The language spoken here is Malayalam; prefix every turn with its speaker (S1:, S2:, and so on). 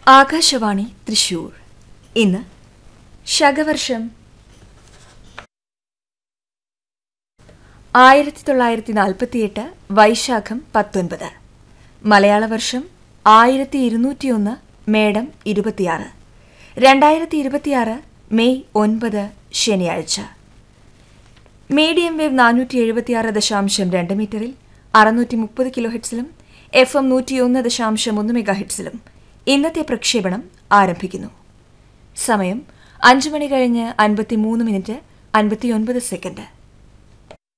S1: ആകാശവാണി തൃശൂർ ഇന്ന് ശകവർഷം ആയിരത്തി തൊള്ളായിരത്തി നാൽപ്പത്തിയെട്ട് വൈശാഖം പത്തൊൻപത് മലയാള വർഷം ആയിരത്തി ഇരുന്നൂറ്റിയൊന്ന് മേടം ഇരുപത്തിയാറ് രണ്ടായിരത്തി ഇരുപത്തിയാറ് മെയ് ഒൻപത് ശനിയാഴ്ച മീഡിയം വേവ് നാനൂറ്റി എഴുപത്തിയാറ് ദശാംശം രണ്ട് മീറ്ററിൽ അറുന്നൂറ്റി മുപ്പത് കിലോ ഹെഡ്സിലും എഫ് എം നൂറ്റിയൊന്ന് ദശാംശം ഒന്ന് മെഗാ ഹെഡ്സിലും ഇന്നത്തെ പ്രക്ഷേപണം ആരംഭിക്കുന്നു സമയം അഞ്ച് മണി കഴിഞ്ഞ് അൻപത്തിമൂന്ന് മിനിറ്റ് അൻപത്തിയൊൻപത് സെക്കൻഡ്